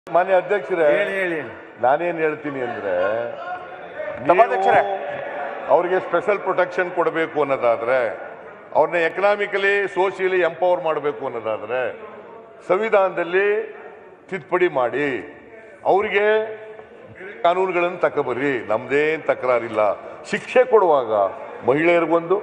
ಮಾನ್ಯ ಅಧ್ಯಕ್ಷರೇ ಹೇಳಿ ಹೇಳಿ ನಾನೇನ್ ಹೇಳ್ತೀನಿ ಅಂದ್ರೆ ಸಭಾಧ್ಯಕ್ಷರೇ. ನೀವು ಅವ್ರಿಗೆ ಸ್ಪೆಷಲ್ ಪ್ರೊಟೆಕ್ಷನ್ ಕೊಡಬೇಕು ಅನ್ನೋದಾದ್ರೆ ಅವ್ರನ್ನ ಎಕನಾಮಿಕಲಿ ಸೋಷಿಯಲಿ ಎಂಪವರ್ ಮಾಡಬೇಕು ಅನ್ನೋದಾದ್ರೆ ಸಂವಿಧಾನದಲ್ಲಿ ತಿದ್ದುಪಡಿ ಮಾಡಿ ಅವ್ರಿಗೆ ಕಾನೂನುಗಳನ್ನು ತಗೊಬರ್ರಿ ನಮ್ದೇನ್ ತಕರಾರಿಲ್ಲ ಶಿಕ್ಷೆ ಕೊಡುವಾಗ ಮಹಿಳೆಯರಿಗೊಂದು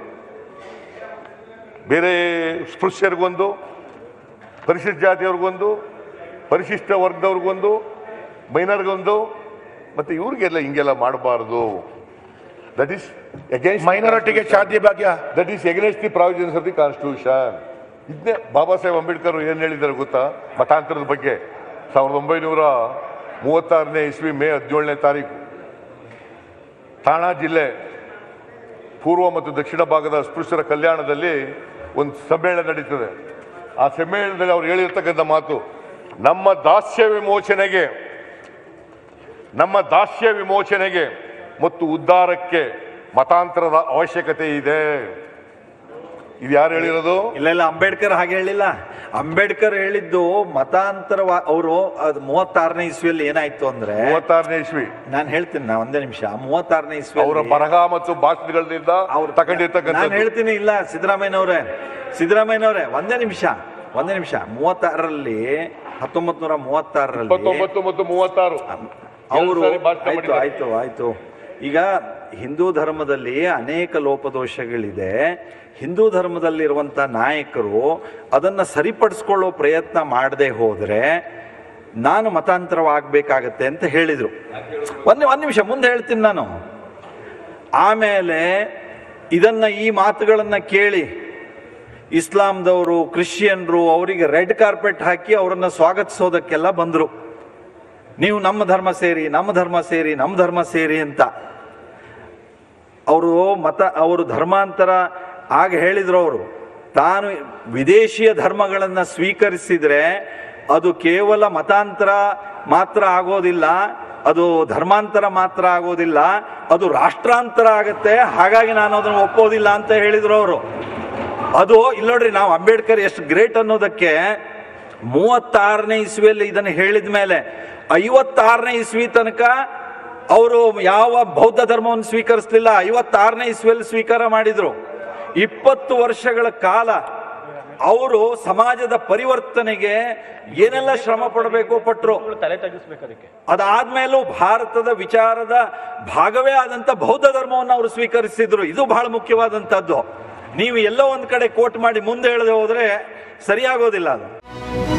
ಬೇರೆ ಸ್ಪೃಶ್ಯರಿಗೊಂದು ಪರಿಶಿಷ್ಟ ಜಾತಿಯವ್ರಿಗೊಂದು ಪರಿಶಿಷ್ಟ ವರ್ಗದವ್ರಿಗೊಂದು ಮೈನರ್ಗೊಂದು ಮತ್ತೆ ಇವ್ರಿಗೆಲ್ಲ ಹಿಂಗೆಲ್ಲ ಮಾಡಬಾರ್ದು ದಟ್ ಈಸ್ ಅಗೇನ್ಸ್ಟ್ ಮೈನಾರಿಟಿಗೆ Shaadi Bhagya that is against the provisions of the constitution ಇದನ್ನೇ ಬಾಬಾ ಸಾಹೇಬ್ ಅಂಬೇಡ್ಕರ್ ಏನ್ ಹೇಳಿದ್ದಾರೆ ಗೊತ್ತಾ ಮತಾಂತರದ ಬಗ್ಗೆ ಸಾವಿರದ ಒಂಬೈನೂರ ಮೂವತ್ತಾರನೇ ಇಸ್ವಿ ಮೇ ಹದಿನೇಳನೇ ತಾರೀಕು ಠಾಣಾ ಜಿಲ್ಲೆ ಪೂರ್ವ ಮತ್ತು ದಕ್ಷಿಣ ಭಾಗದ ಅಸ್ಪೃಶ್ಯರ ಕಲ್ಯಾಣದಲ್ಲಿ ಒಂದು ಸಮ್ಮೇಳನ ನಡೀತದೆ ಆ ಸಮ್ಮೇಳನದಲ್ಲಿ ಅವ್ರು ಹೇಳಿರ್ತಕ್ಕಂಥ ಮಾತು ನಮ್ಮ ದಾಸ್ಯ ವಿಮೋಚನೆಗೆ ನಮ್ಮ ದಾಸ್ಯ ವಿಮೋಚನೆಗೆ ಮತ್ತು ಉದ್ಧಾರಕ್ಕೆ ಮತಾಂತರದ ಅವಶ್ಯಕತೆ ಇದೆ ಇದು ಯಾರು ಹೇಳಿರೋದು ಇಲ್ಲ ಇಲ್ಲ ಅಂಬೇಡ್ಕರ್ ಹಾಗೆ ಹೇಳಿಲ್ಲ ಅಂಬೇಡ್ಕರ್ ಹೇಳಿದ್ದು ಮತಾಂತರ ಅವರು ಅದು ಮೂವತ್ತಾರನೇ ಇಸ್ವಿಯಲ್ಲಿ ಏನಾಯ್ತು ಅಂದ್ರೆ ಮೂವತ್ತಾರನೇ ಇಸ್ವಿ ನಾನು ಹೇಳ್ತೀನಿ ನಾ ಒಂದೇ ನಿಮಿಷ ಮೂವತ್ತಾರನೇ ಇಸ್ವಿ ಅವರ ಬರಹ ಮತ್ತು ಭಾಷಣಗಳಿಂದ ಅವ್ರು ನಾನು ತಗೊಂಡಿರ್ತಕ್ಕಂಥ ಹೇಳ್ತೀನಿ ಇಲ್ಲ ಸಿದ್ದರಾಮಯ್ಯನವ್ರೆ ಸಿದ್ದರಾಮಯ್ಯನವ್ರೆ ಒಂದೇ ನಿಮಿಷ ಒಂದೇ ನಿಮಿಷ ಮೂವತ್ತಾರರಲ್ಲಿ ಹತ್ತೊಂಬತ್ ನೂರ ಮೂವತ್ತಾರರಲ್ಲಿ ಇಪ್ಪತ್ತೊಂಬತ್ತು ಮತ್ತು ಮೂವತ್ತಾರು ಅವರು ಎರಡು ಸಾರಿ ಭಾಷಣ ಆಯ್ತು ಮಾಡಿದ್ದಾರೆ. ಆಯ್ತು ಆಯ್ತು ಈಗ ಹಿಂದೂ ಧರ್ಮದಲ್ಲಿ ಅನೇಕ ಲೋಪದೋಷಗಳಿದೆ ಹಿಂದೂ ಧರ್ಮದಲ್ಲಿರುವಂತ ನಾಯಕರು ಅದನ್ನ ಸರಿಪಡಿಸ್ಕೊಳ್ಳೋ ಪ್ರಯತ್ನ ಮಾಡದೆ ಹೋದ್ರೆ ನಾನು ಮತಾಂತರವಾಗಬೇಕಾಗತ್ತೆ ಅಂತ ಹೇಳಿದ್ರು ಒಂದ್ ಒಂದ್ ನಿಮಿಷ ಮುಂದೆ ಹೇಳ್ತೀನಿ ನಾನು ಆಮೇಲೆ ಇದನ್ನ ಈ ಮಾತುಗಳನ್ನ ಕೇಳಿ ಇಸ್ಲಾಂದವರು ಕ್ರಿಶ್ಚಿಯನ್ರು ಅವರಿಗೆ ರೆಡ್ ಕಾರ್ಪೆಟ್ ಹಾಕಿ ಅವರನ್ನ ಸ್ವಾಗತಿಸೋದಕ್ಕೆಲ್ಲ ಬಂದ್ರು ನೀವು ನಮ್ಮ ಧರ್ಮ ಸೇರಿ ನಮ್ಮ ಧರ್ಮ ಸೇರಿ ನಮ್ಮ ಧರ್ಮ ಸೇರಿ ಅಂತ ಅವರು ಮತ ಅವರು ಧರ್ಮಾಂತರ ಆಗ ಹೇಳಿದ್ರು ಅವರು ತಾನು ವಿದೇಶಿಯ ಧರ್ಮಗಳನ್ನು ಸ್ವೀಕರಿಸಿದ್ರೆ ಅದು ಕೇವಲ ಮತಾಂತರ ಮಾತ್ರ ಆಗೋದಿಲ್ಲ ಅದು ಧರ್ಮಾಂತರ ಮಾತ್ರ ಆಗೋದಿಲ್ಲ ಅದು ರಾಷ್ಟ್ರಾಂತರ ಆಗತ್ತೆ ಹಾಗಾಗಿ ನಾನು ಅದನ್ನು ಒಪ್ಪೋದಿಲ್ಲ ಅಂತ ಹೇಳಿದ್ರು ಅವರು ಅದು ಇಲ್ಲಿ ನೋಡ್ರಿ ನಾವು ಅಂಬೇಡ್ಕರ್ ಎಷ್ಟು ಗ್ರೇಟ್ ಅನ್ನೋದಕ್ಕೆ ಮೂವತ್ತಾರನೇ ಇಸ್ವಿಯಲ್ಲಿ ಇದನ್ನು ಹೇಳಿದ ಮೇಲೆ ಐವತ್ತಾರನೇ ಇಸ್ವಿ ತನಕ ಅವರು ಯಾವ ಬೌದ್ಧ ಧರ್ಮವನ್ನು ಸ್ವೀಕರಿಸಲಿಲ್ಲ ಐವತ್ತಾರನೇ ಇಸ್ವಿಯಲ್ಲಿ ಸ್ವೀಕಾರ ಮಾಡಿದ್ರು ಇಪ್ಪತ್ತು ವರ್ಷಗಳ ಕಾಲ ಅವರು ಸಮಾಜದ ಪರಿವರ್ತನೆಗೆ ಏನೆಲ್ಲ ಶ್ರಮ ಪಡಬೇಕು ಪಟ್ರು ತಲೆ ತಗ್ಗಿಸ್ಬೇಕು ಅದಕ್ಕೆ ಅದಾದ್ಮೇಲೂ ಭಾರತದ ವಿಚಾರದ ಭಾಗವೇ ಆದಂತ ಬೌದ್ಧ ಧರ್ಮವನ್ನು ಅವರು ಸ್ವೀಕರಿಸಿದ್ರು ಇದು ಬಹಳ ಮುಖ್ಯವಾದಂತದ್ದು ನೀವು ಎಲ್ಲೋ ಒಂದ್ ಕಡೆ ಕೋಟ್ ಮಾಡಿ ಮುಂದೆ ಹೇಳದೆ ಹೋದ್ರೆ ಸರಿಯಾಗೋದಿಲ್ಲ ಅದು